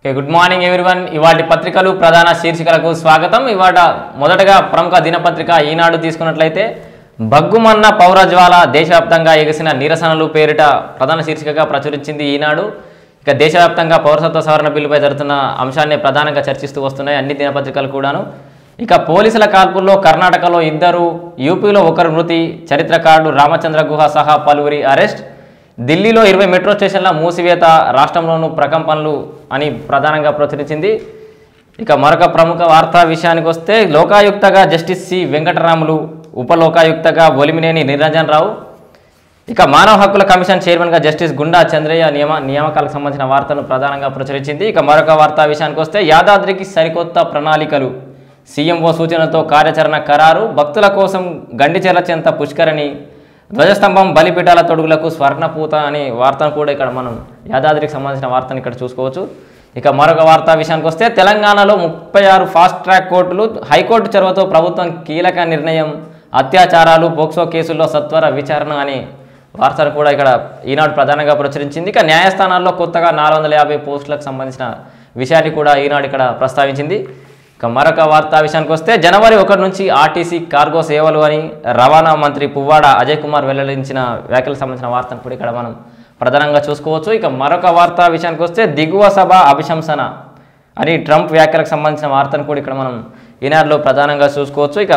okay good morning everyone ఇవాటి పత్రికలు ప్రధాన శీర్షికలకు స్వాగతం ఇవాట మొదటగా ప్రముఖ దినపత్రిక ఈనాడు తీసుకున్నట్లయితే బగ్గుమన్న పౌరజ్వాల దేశవ్యాప్తంగా ఎగసిన నిరసనలు పేరిట ప్రధాన శీర్షికగా ప్రచురించింది ఈనాడు ఇక దేశవ్యాప్తంగా పౌరసత్వ సవరణ బిల్లుపై జరుగుతున్న అంశాన్ని ప్రధానంగా చర్చిస్తూ వస్తున్నాయి అన్ని దినపత్రికలు కూడాను ఇక పోలీసుల కాల్పుల్లో కర్ణాటకలో ఇద్దరు యూపీలో ఒకరు మృతి చరిత్రకారుడు రామచంద్ర గుహ సహా పలువురి అరెస్ట్ ఢిల్లీలో ఇరవై మెట్రో స్టేషన్ల మూసివేత రాష్ట్రంలోనూ ప్రకంపనలు అని ప్రధానంగా ప్రచురించింది ఇక మరొక ప్రముఖ వార్తా విషయానికి వస్తే లోకాయుక్తగా జస్టిస్ సి వెంకటరాములు ఉప లోకాయుక్తగా ఒలిమినేని నిరంజన్ రావు ఇక మానవ హక్కుల కమిషన్ చైర్మన్గా జస్టిస్ గుండా చంద్రయ్య నియమ నియామకాలకు సంబంధించిన వార్తను ప్రధానంగా ప్రచురించింది ఇక మరొక వార్తా విషయానికి వస్తే యాదాద్రికి సరికొత్త ప్రణాళికలు సీఎంఓ సూచనలతో కార్యాచరణ ఖరారు భక్తుల కోసం గండిచెర్ల చెంత పుష్కరిణి ధ్వజస్తంభం బలిపీఠాల తొడుగులకు స్వర్ణపూత అనే వార్తను కూడా ఇక్కడ మనం యాదాద్రికి సంబంధించిన వార్తను ఇక్కడ చూసుకోవచ్చు ఇక మరొక వార్తా విషయానికి వస్తే తెలంగాణలో ముప్పై ఆరు ఫాస్ట్ ట్రాక్ కోర్టులు హైకోర్టు చొరవతో ప్రభుత్వం కీలక నిర్ణయం అత్యాచారాలు పోక్సో కేసుల్లో సత్వర విచారణ అనే వార్తను కూడా ఇక్కడ ఈనాడు ప్రధానంగా ప్రచురించింది ఇక న్యాయస్థానాల్లో కొత్తగా నాలుగు వందల యాభై పోస్టులకు సంబంధించిన విషయాన్ని కూడా ఈనాడు ఇక్కడ ప్రస్తావించింది ఇక మరొక వార్తా విషయానికి వస్తే జనవరి ఒకటి నుంచి ఆర్టీసీ కార్గో సేవలు అని రవాణా మంత్రి పువ్వాడ అజయ్ కుమార్ వెల్లడించిన వ్యాఖ్యలకు సంబంధించిన వార్తను కూడా ఇక్కడ మనం ప్రధానంగా చూసుకోవచ్చు ఇక మరొక వార్తా విషయానికి వస్తే దిగువ సభ అభిశంసన అని ట్రంప్ వ్యాఖ్యలకు సంబంధించిన వార్తను కూడా ఇక్కడ మనం ఈనాడులో ప్రధానంగా చూసుకోవచ్చు ఇక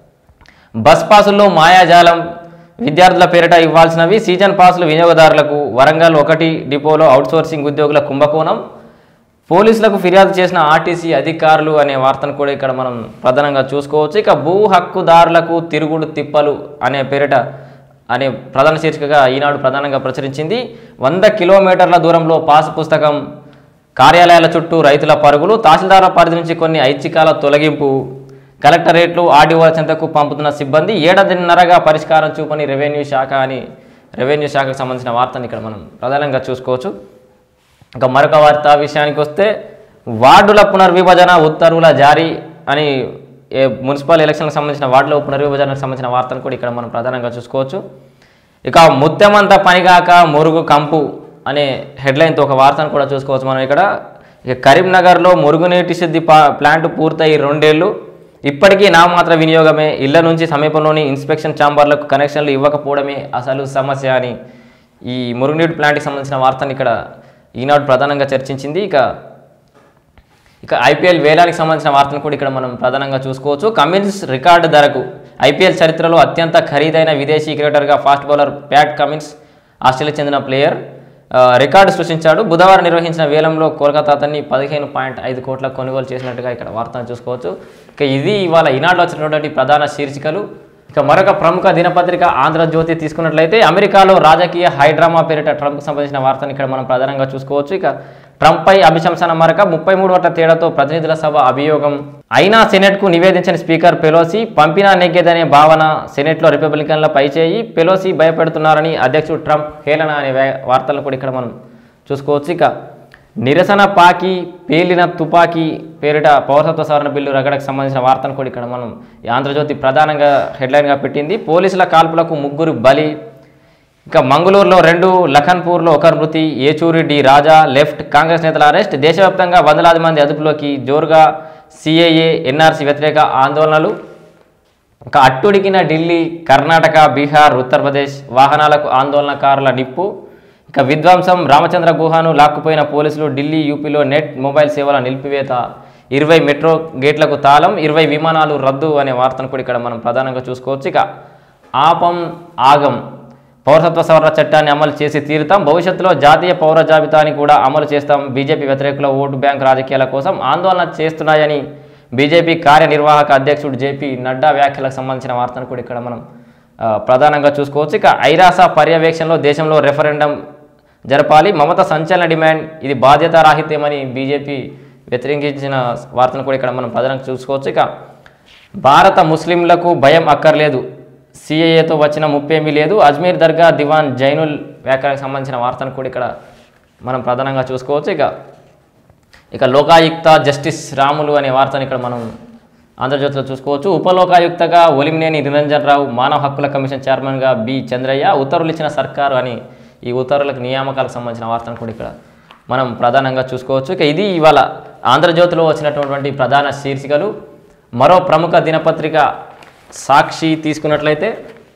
బస్ పాసుల్లో మాయాజాలం విద్యార్థుల పేరిట ఇవ్వాల్సినవి సీజన్ పాసులు వినియోగదారులకు వరంగల్ ఒకటి డిపోలో అవుట్సోర్సింగ్ ఉద్యోగుల కుంభకోణం పోలీసులకు ఫిర్యాదు చేసిన ఆర్టీసీ అధికారులు అనే వార్తను కూడా ఇక్కడ మనం ప్రధానంగా చూసుకోవచ్చు ఇక భూ హక్కుదారులకు తిరుగుడు తిప్పలు అనే పేరిట అనే ప్రధాన శీర్షికగా ఈనాడు ప్రధానంగా ప్రచురించింది వంద కిలోమీటర్ల దూరంలో పాసు పుస్తకం కార్యాలయాల చుట్టూ రైతుల పరుగులు తహసీల్దార్ల పరిధి నుంచి కొన్ని ఐచ్ఛికాల తొలగింపు కలెక్టరేట్లు ఆర్డీఓల చెంతకు పంపుతున్న సిబ్బంది ఏడాదిన్నరగా పరిష్కారం చూపని రెవెన్యూ శాఖ అని రెవెన్యూ శాఖకు సంబంధించిన వార్తను ఇక్కడ మనం ప్రధానంగా చూసుకోవచ్చు ఇంకా మరొక వార్త విషయానికి వస్తే వార్డుల పునర్విభజన ఉత్తర్వుల జారీ అని ఏ మున్సిపల్ ఎలక్షన్లకు సంబంధించిన వార్డుల పునర్విభజనకు సంబంధించిన వార్తను కూడా ఇక్కడ మనం ప్రధానంగా చూసుకోవచ్చు ఇక ముత్యమంత పనిగాక మురుగు కంపు అనే హెడ్లైన్తో ఒక వార్తను కూడా చూసుకోవచ్చు మనం ఇక్కడ ఇక కరీంనగర్లో మురుగునీటి శుద్ధి పా ప్లాంట్ పూర్తయి రెండేళ్లు ఇప్పటికీ నామాత్ర వినియోగమే ఇళ్ల నుంచి సమీపంలోని ఇన్స్పెక్షన్ ఛాంబర్లకు కనెక్షన్లు ఇవ్వకపోవడమే అసలు సమస్య అని ఈ మురుగునీటి ప్లాంట్కి సంబంధించిన వార్తను ఇక్కడ ఈనాడు ప్రధానంగా చర్చించింది ఇక ఇక ఐపీఎల్ వేలానికి సంబంధించిన వార్తను కూడా ఇక్కడ మనం ప్రధానంగా చూసుకోవచ్చు కమిన్స్ రికార్డు ధరకు ఐపీఎల్ చరిత్రలో అత్యంత ఖరీదైన విదేశీ క్రికెటర్గా ఫాస్ట్ బౌలర్ ప్యాట్ కమిన్స్ ఆస్ట్రేలియాకు చెందిన ప్లేయర్ ఆ, రికార్డు సృష్టించాడు బుధవారం నిర్వహించిన వేలంలో కోల్కతా అతన్ని పదిహేను పాయింట్ ఐదు కోట్ల కొనుగోలు చేసినట్టుగా ఇక్కడ వార్తను చూసుకోవచ్చు ఇక ఇది ఇవాళ ఈనాడులో వచ్చినటువంటి ప్రధాన శీర్షికలు ఇక మరొక ప్రముఖ దినపత్రిక ఆంధ్రజ్యోతి తీసుకున్నట్లయితే అమెరికాలో రాజకీయ హైడ్రామా పేరిట ట్రంప్కి సంబంధించిన వార్తను ఇక్కడ మనం ప్రధానంగా చూసుకోవచ్చు ఇక ట్రంప్పై అభిశంసన మరక ముప్పై మూడు ఓట్ల తేడాతో ప్రతినిధుల సభ అభియోగం అయినా సెనెట్కు నివేదించిన స్పీకర్ పెలోసి పంపినా నెగ్గేదనే భావన సెనెట్లో రిపబ్లికన్ల పైచేయి పెలోసి భయపెడుతున్నారని అధ్యక్షుడు ట్రంప్ హేళన అనే వ్యా- వార్తలను కూడా ఇక్కడ మనం చూసుకోవచ్చు ఇక నిరసన పాకి పేలిన తుపాకీ పేరిట పౌరసత్వ సవరణ బిల్లు రగడకు సంబంధించిన వార్తను కూడా ఇక్కడ మనం ఈ ఆంధ్రజ్యోతి ప్రధానంగా హెడ్లైన్గా పెట్టింది పోలీసుల కాల్పులకు ముగ్గురు బలి ఇక మంగళూరులో రెండు లఖన్పూర్లో ఒకరు మృతి ఏచూరి డి రాజా లెఫ్ట్ కాంగ్రెస్ నేతల అరెస్ట్ దేశవ్యాప్తంగా వందలాది మంది అదుపులోకి జోరుగా సిఏఏ ఎన్ఆర్సీ వ్యతిరేక ఆందోళనలు ఇంకా అట్టుడికిన ఢిల్లీ కర్ణాటక బీహార్ ఉత్తరప్రదేశ్ వాహనాలకు ఆందోళనకారుల నిప్పు ఇక విధ్వంసం రామచంద్ర గుహను లాక్కుపోయిన పోలీసులు ఢిల్లీ యూపీలో నెట్ మొబైల్ సేవల నిలిపివేత ఇరవై మెట్రో గేట్లకు తాళం ఇరవై విమానాలు రద్దు అనే వార్తను కూడా ఇక్కడ మనం ప్రధానంగా చూసుకోవచ్చు ఇక ఆపం ఆగం పౌరసత్వ సవరణ చట్టాన్ని అమలు చేసి తీరుతాం భవిష్యత్తులో జాతీయ పౌర జాబితాని కూడా అమలు చేస్తాం బీజేపీ వ్యతిరేకుల ఓటు బ్యాంక్ రాజకీయాల కోసం ఆందోళన చేస్తున్నాయని బీజేపీ కార్యనిర్వాహక అధ్యక్షుడు జేపీ నడ్డా వ్యాఖ్యలకు సంబంధించిన వార్తను కూడా ఇక్కడ మనం ఆ, ప్రధానంగా చూసుకోవచ్చు ఇక ఐరాస పర్యవేక్షణలో దేశంలో రెఫరెండం జరపాలి మమత సంచలన డిమాండ్ ఇది బాధ్యతారాహిత్యమని బీజేపీ వ్యతిరేకించిన వార్తను కూడా ఇక్కడ మనం ప్రధానంగా చూసుకోవచ్చు ఇక భారత ముస్లింలకు భయం అక్కర్లేదు సిఏఏతో వచ్చిన ముప్పేమీ లేదు అజ్మీర్ దర్గా దివాన్ జైనుల్ వ్యాఖ్యలకు సంబంధించిన వార్తను కూడా ఇక్కడ మనం ప్రధానంగా చూసుకోవచ్చు ఇక ఇక లోకాయుక్త జస్టిస్ రాములు అనే వార్తను ఇక్కడ మనం ఆంధ్రజ్యోతిలో చూసుకోవచ్చు ఉపలోకాయుక్తగా ఒలిమినేని నిరంజన్ రావు మానవ హక్కుల కమిషన్ చైర్మన్గా బి చంద్రయ్య ఉత్తర్వులు ఇచ్చిన సర్కారు అని ఈ ఉత్తర్వులకు నియామకాలకు సంబంధించిన వార్తను కూడా ఇక్కడ మనం ప్రధానంగా చూసుకోవచ్చు ఇక ఇది ఇవాళ ఆంధ్రజ్యోతిలో వచ్చినటువంటి ప్రధాన శీర్షికలు మరో ప్రముఖ దినపత్రిక సాక్షి తీసుకున్నట్లయితే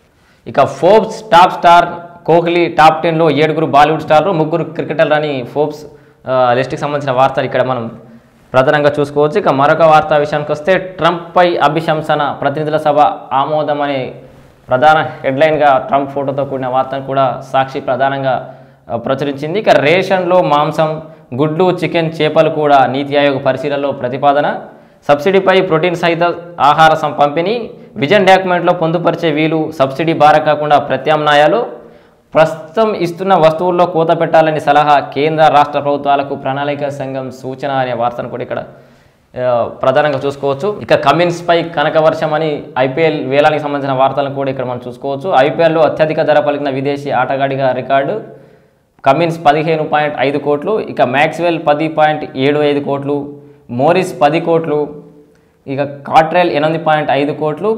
ఇక Forbes top star Kohli top టెన్లో ఏడుగురు బాలీవుడ్ స్టార్లు ముగ్గురు క్రికెటర్లు అని ఫోర్బ్స్ ఆ, లిస్ట్కి సంబంధించిన వార్తలు ఇక్కడ మనం ప్రధానంగా చూసుకోవచ్చు ఇక మరొక వార్త విషయానికి వస్తే ట్రంప్పై అభిశంసన ప్రతినిధుల సభ ఆమోదం అనే ప్రధాన హెడ్లైన్గా ట్రంప్ ఫోటోతో కూడిన వార్తను కూడా సాక్షి ప్రధానంగా ఆ, ప్రచురించింది ఇక రేషన్లో మాంసం గుడ్లు చికెన్ చేపలు కూడా నీతి ఆయోగ్ పరిశీలనలో ప్రతిపాదన సబ్సిడీపై ప్రోటీన్ సహిత ఆహార సం పంపిణీ విజన్ డాక్యుమెంట్లో పొందుపరిచే వీలు సబ్సిడీ బార కాకుండా ప్రత్యామ్నాయాలు ప్రస్తుతం ఇస్తున్న వస్తువుల్లో కోత పెట్టాలని సలహా కేంద్ర రాష్ట్ర ప్రభుత్వాలకు ప్రణాళిక సంఘం సూచన అనే వార్తను కూడా ఇక్కడ ఆ, ప్రధానంగా చూసుకోవచ్చు ఇక కమిన్స్ పై కనకవర్షం అని ఐపీఎల్ వేలానికి సంబంధించిన వార్తలను కూడా ఇక్కడ మనం చూసుకోవచ్చు ఐపీఎల్లో అత్యధిక ధర పలికిన విదేశీ ఆటగాడిగా రికార్డు కమిన్స్ పదిహేను పాయింట్ ఐదు కోట్లు ఇక మ్యాక్స్వెల్ పది పాయింట్ ఏడు ఐదు కోట్లు మోరిస్ పది కోట్లు ఇక కాట్రెల్ ఎనిమిది పాయింట్ ఐదు కోట్లు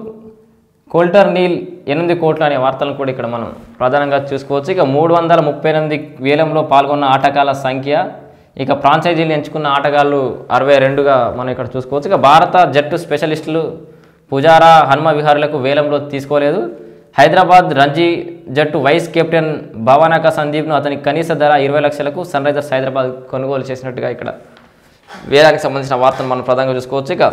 కోల్టర్ నీల్ ఎనిమిది కోట్లు అనే వార్తలను కూడా ఇక్కడ మనం ప్రధానంగా చూసుకోవచ్చు ఇక మూడు వందల ముప్పై ఎనిమిది వేలంలో పాల్గొన్న ఆటగాళ్ళ సంఖ్య ఇక ఫ్రాంచైజీలు ఎంచుకున్న ఆటగాళ్ళు అరవై రెండుగా మనం ఇక్కడ చూసుకోవచ్చు ఇక భారత జట్టు స్పెషలిస్టులు పుజారా హనుమ విహారులకు వేలంలో తీసుకోలేదు హైదరాబాద్ రంజీ జట్టు వైస్ కెప్టెన్ భవానాక సందీప్ను అతని కనీస ధర ఇరవై లక్షలకు సన్ రైజర్స్ హైదరాబాద్ కొనుగోలు చేసినట్టుగా ఇక్కడ వేలానికి సంబంధించిన వార్తను మనం ప్రధానంగా చూసుకోవచ్చు ఇక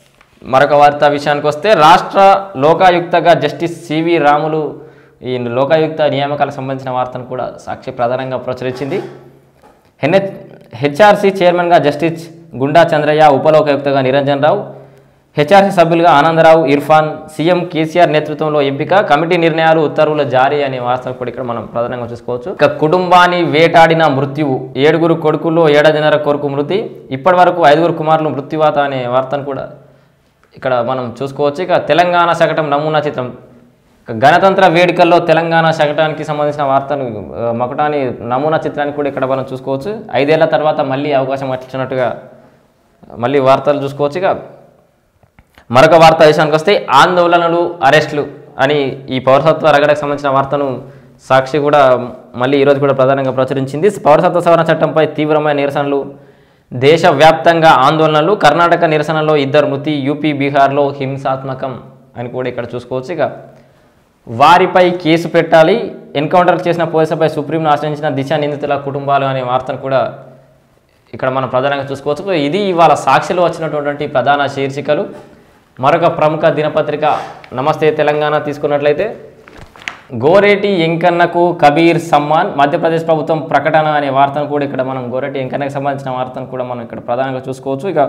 మరొక వార్త విషయానికి వస్తే రాష్ట్ర లోకాయుక్తగా జస్టిస్ సివి రాములు ఈ లోకాయుక్త నియామకాలకు సంబంధించిన వార్తను కూడా సాక్షి ప్రధానంగా ప్రచురించింది హెన్హెచ్ హెచ్ఆర్సీ చైర్మన్గా జస్టిస్ గుండా చంద్రయ్య ఉపలోకాయుక్తగా నిరంజన్ రావు హెచ్ఆర్సీ సభ్యులుగా ఆనందరావు ఇర్ఫాన్ సీఎం కేసీఆర్ నేతృత్వంలో ఎంపిక కమిటీ నిర్ణయాలు ఉత్తర్వుల జారీ అనే వార్తను కూడా ఇక్కడ మనం ప్రధానంగా చూసుకోవచ్చు ఇక కుటుంబాన్ని వేటాడిన మృత్యువు ఏడుగురు కొడుకుల్లో ఏడాదిన్నర కొడుకు మృతి ఇప్పటి వరకు ఐదుగురు కుమారులు మృత్యువాత అనే వార్తను కూడా ఇక్కడ మనం చూసుకోవచ్చు ఇక తెలంగాణ శకటం నమూనా చిత్రం ఇక గణతంత్ర వేడుకల్లో తెలంగాణ శకటానికి సంబంధించిన వార్తను ఆ, మకటాని నమూనా చిత్రాన్ని కూడా ఇక్కడ మనం చూసుకోవచ్చు ఐదేళ్ల తర్వాత మళ్ళీ అవకాశం వచ్చినట్టుగా మళ్ళీ వార్తలు చూసుకోవచ్చు ఇక మరొక వార్త విషయానికి వస్తే ఆందోళనలు అరెస్టులు అని ఈ పౌరసత్వ రగడకు సంబంధించిన వార్తను సాక్షి కూడా మళ్ళీ ఈరోజు కూడా ప్రధానంగా ప్రచురించింది పౌరసత్వ సవరణ చట్టంపై తీవ్రమైన నిరసనలు దేశవ్యాప్తంగా ఆందోళనలు కర్ణాటక నిరసనలో ఇద్దరు మృతి యూపీ బీహార్లో హింసాత్మకం అని కూడా ఇక్కడ చూసుకోవచ్చు ఇక వారిపై కేసు పెట్టాలి ఎన్కౌంటర్ చేసిన పోలీసులపై సుప్రీంను ఆశ్రయించిన దిశ నిందితుల కుటుంబాలు అనే వార్తను కూడా ఇక్కడ మనం ప్రధానంగా చూసుకోవచ్చు ఇది ఇవాళ సాక్షిలో వచ్చినటువంటి ప్రధాన శీర్షికలు మరొక ప్రముఖ దినపత్రిక నమస్తే తెలంగాణ తీసుకున్నట్లయితే గోరేటి ఎంకన్నకు కబీర్ సమ్మాన్ మధ్యప్రదేశ్ ప్రభుత్వం ప్రకటన అనే వార్తను కూడా ఇక్కడ మనం గోరేటి ఎంకన్నకు సంబంధించిన వార్తను కూడా మనం ఇక్కడ ప్రధానంగా చూసుకోవచ్చు ఇక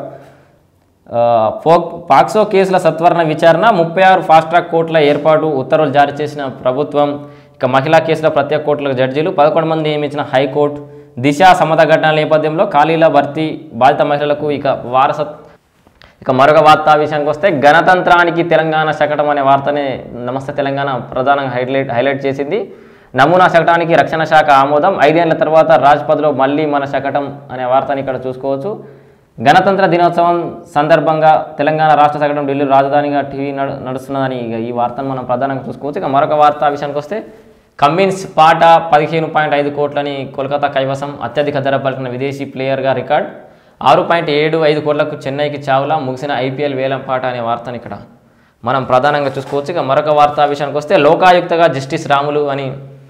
ఆ, ఫోక్ పాక్సో కేసుల సత్వరణ విచారణ ముప్పై ఆరు ఫాస్ట్ ట్రాక్ కోర్టుల ఏర్పాటు ఉత్తర్వులు జారీ చేసిన ప్రభుత్వం ఇక మహిళా కేసుల ప్రత్యేక కోర్టుల జడ్జీలు పదకొండు మంది నియమించిన హైకోర్టు దిశ సమత ఘటనల నేపథ్యంలో ఖాళీల భర్తీ బాధిత మహిళలకు ఇక వారసత్ ఇక మరొక వార్త విషయానికి వస్తే గణతంత్రానికి తెలంగాణ శకటం అనే వార్తనే నమస్తే తెలంగాణ ప్రధానంగా హైలైట్ హైలైట్ చేసింది నమూనా శకటానికి రక్షణ శాఖ ఆమోదం ఐదేళ్ల తర్వాత రాజ్పథ్లో మళ్ళీ మన శకటం అనే వార్తని ఇక్కడ చూసుకోవచ్చు గణతంత్ర దినోత్సవం సందర్భంగా తెలంగాణ రాష్ట్ర శకటం ఢిల్లీ రాజధానిగా టీవీ నడు నడుస్తున్నదని ఇక ఈ వార్తను మనం ప్రధానంగా చూసుకోవచ్చు ఇక మరొక వార్త విషయానికి వస్తే కమ్మిన్స్ పాట పదిహేను పాయింట్ ఐదు కోట్లని కోల్కతా కైవసం అత్యధిక ధర పలికిన విదేశీ ప్లేయర్గా రికార్డ్ ఆరు పాయింట్ ఏడు ఐదు కోట్లకు చెన్నైకి చావులా ముగిసిన ఐపీఎల్ వేలం పాట అనే వార్తను ఇక్కడ మనం ప్రధానంగా చూసుకోవచ్చు ఇక మరొక వార్త విషయానికి వస్తే లోకాయుక్తగా జస్టిస్ రాములు అని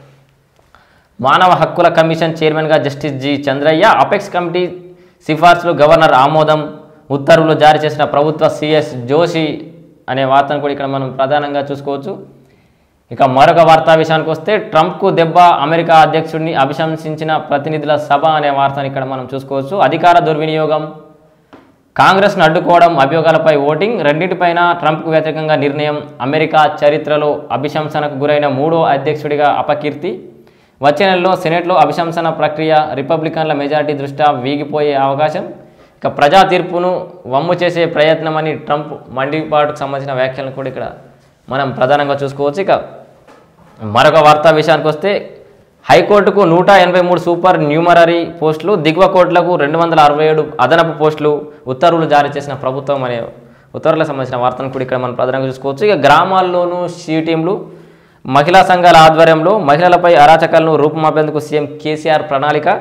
మానవ హక్కుల కమిషన్ చైర్మన్గా justice G Chandraiah apex committee సిఫార్సులు గవర్నర్ ఆమోదం ఉత్తర్వులు జారీ చేసిన ప్రభుత్వ సిఎస్ జోషి అనే వార్తను కూడా ఇక్కడ మనం ప్రధానంగా చూసుకోవచ్చు ఇక మరొక వార్తా విషయానికి వస్తే ట్రంప్కు దెబ్బ అమెరికా అధ్యక్షుడిని అభిశంసించిన ప్రతినిధుల సభ అనే వార్తను ఇక్కడ మనం చూసుకోవచ్చు అధికార దుర్వినియోగం కాంగ్రెస్ను అడ్డుకోవడం అభియోగాలపై ఓటింగ్ రెండింటిపైన ట్రంప్కు వ్యతిరేకంగా నిర్ణయం అమెరికా చరిత్రలో అభిశంసనకు గురైన మూడో అధ్యక్షుడిగా అపకీర్తి వచ్చే నెలలో సెనెట్లో అభిశంసన ప్రక్రియ రిపబ్లికన్ల మెజారిటీ దృష్ట్యా వీగిపోయే అవకాశం ఇక ప్రజా తీర్పును వమ్ము చేసే ప్రయత్నమని ట్రంప్ మండిపాటుకు సంబంధించిన వ్యాఖ్యలను కూడా ఇక్కడ మనం ప్రధానంగా చూసుకోవచ్చు ఇక మరొక వార్తా విషయానికి వస్తే హైకోర్టుకు నూట ఎనభై మూడు సూపర్ న్యూమరరీ పోస్టులు దిగువ కోర్టులకు రెండు వందల అరవై ఏడు అదనపు పోస్టులు ఉత్తర్వులు జారీ చేసిన ప్రభుత్వం అనే ఉత్తర్వులకు సంబంధించిన వార్తను కూడా ఇక్కడ మనం ప్రధానంగా చూసుకోవచ్చు ఇక గ్రామాల్లోనూ షీ టీంలు మహిళా సంఘాల ఆధ్వర్యంలో మహిళలపై అరాచకాలను రూపుమాపేందుకు సీఎం కేసీఆర్ ప్రణాళిక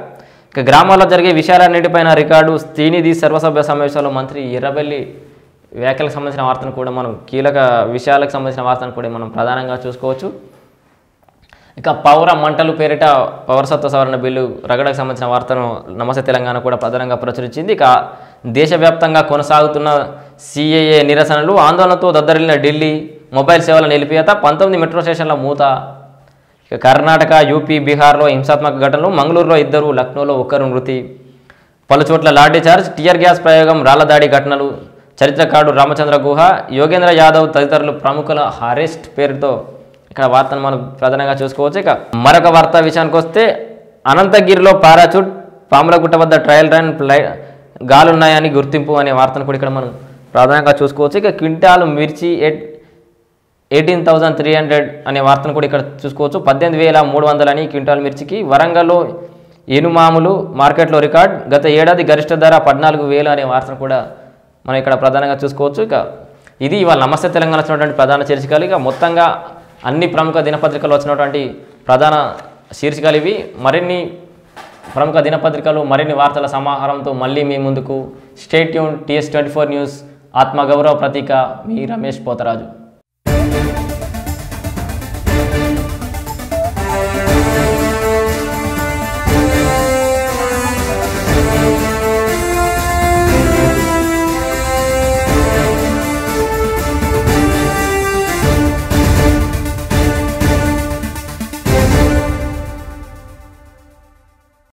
ఇక గ్రామాల్లో జరిగే విషయాలన్నిటిపైన రికార్డు శ్రీనిధి సర్వసభ్య సమావేశంలో మంత్రి ఎర్రబెల్లి వ్యాఖ్యలకు సంబంధించిన వార్తను కూడా మనం కీలక విషయాలకు సంబంధించిన వార్తను కూడా మనం ప్రధానంగా చూసుకోవచ్చు ఇక పౌర మంటలు పేరిట పౌరసత్వ సవరణ బిల్లు రగడకు సంబంధించిన వార్తను నమస్తే తెలంగాణ కూడా ప్రధానంగా ప్రచురించింది ఇక దేశవ్యాప్తంగా కొనసాగుతున్న సిఏఏ నిరసనలు ఆందోళనతో దద్దరిల్లిన ఢిల్లీ మొబైల్ సేవల నిలిపివేత పంతొమ్మిది మెట్రో స్టేషన్ల మూత ఇక కర్ణాటక యూపీ బీహార్లో హింసాత్మక ఘటనలు మంగళూరులో ఇద్దరు లక్నోలో ఒకరు మృతి పలు చోట్ల లాఠీ చార్జ్ టియర్ గ్యాస్ ప్రయోగం రాళ్ల దాడి ఘటనలు చరిత్రకారుడు రామచంద్ర గుహ యోగేంద్ర యాదవ్ తదితరులు ప్రముఖుల అరెస్ట్ పేరుతో ఇక్కడ వార్తను మనం ప్రధానంగా చూసుకోవచ్చు ఇక మరొక వార్త విషయానికి వస్తే అనంతగిరిలో పారాచూట్ పాములగుట్ట వద్ద ట్రయల్ రన్ ప్లై గాలున్నాయని గుర్తింపు అనే వార్తను కూడా ఇక్కడ మనం ప్రధానంగా చూసుకోవచ్చు ఇక క్వింటాలు మిర్చి eight eighteen thousand three hundred అనే వార్తను కూడా ఇక్కడ చూసుకోవచ్చు పద్దెనిమిది వేల మూడు వందలని క్వింటాల్ మిర్చికి వరంగల్లో ఎనుమాములు మార్కెట్లో రికార్డ్ గత ఏడాది గరిష్ట ధర పద్నాలుగు వేలు అనే వార్తను కూడా మనం ఇక్కడ ప్రధానంగా చూసుకోవచ్చు ఇక ఇది ఇవాళ నమస్తే తెలంగాణ వచ్చినటువంటి ప్రధాన శీర్షికలు ఇక మొత్తంగా అన్ని ప్రముఖ దినపత్రికలు వచ్చినటువంటి ప్రధాన శీర్షికలు ఇవి మరిన్ని ప్రముఖ దినపత్రికలు మరిన్ని వార్తల సమాహారంతో మళ్ళీ మీ ముందుకు stay tune TS twenty four news ఆత్మగౌరవ ప్రతీక మీ రమేష్ పోతరాజు